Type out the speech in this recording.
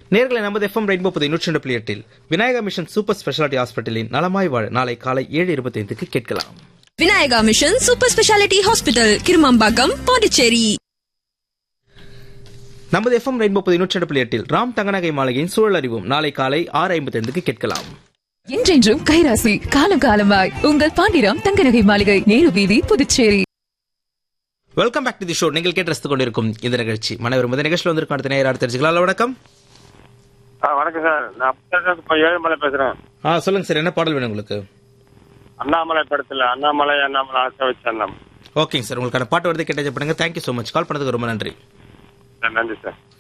நேர்களை நமது FM rainbow புது நூற்றி ரெண்டு புள்ளி எட்டில் விநாயகா மிஷன் சூப்பர் ஸ்பெஷாலிட்டி ஹாஸ்பிட்டலின் நலமாய் வாழ நாளை காலை ஏழு இருபத்தைந்துக்கு கேட்கலாம் Vinayaka mission super speciality hospital Kirumampakkam Pondicherry நமது எஃப்எம் ரெயின்போ புது நூற்றி ரெண்டு புள்ளி எட்டில் ராம் தங்கநகை மாளிகையின் சூழல் அறிவும் நாளை காலை ஆறு ஐம்பத்தைந்துக்கு கேட்கலாம் என்றென்றும் கைராசி காலம் காலமாய் உங்கள் பாண்டிராம் தங்கநகை மாளிகை நேரு வீதி Puducherry welcome back to the show நீங்கள் கேட்டு ரசித்துக் கொண்டிருக்கும் இந்த நிகழ்ச்சி மனைவர் முதல் நிகழ்ச்சியில் வந்திருக்கும் அடுத்த நேரம் தெரிஞ்சுக்கலாம் வணக்கம் ஆ வணக்கம் சார் நான் அப்பா இப்போ ஏழுமலை பேசுறேன் ஆ சொல்லுங்க சார் என்ன பாடல் வேணும் உங்களுக்கு அண்ணாமலை படத்துல அண்ணாமலை அண்ணாமலை ஆசை வச்ச அண்ணாமலை ஓகேங்க சார் உங்களுக்கான பாட்டு வருது கேட்டது பண்ணுங்க தேங்க்யூ ஸோ மச் கால் பண்ணதுக்கு ரொம்ப நன்றி சார் நன்றி சார்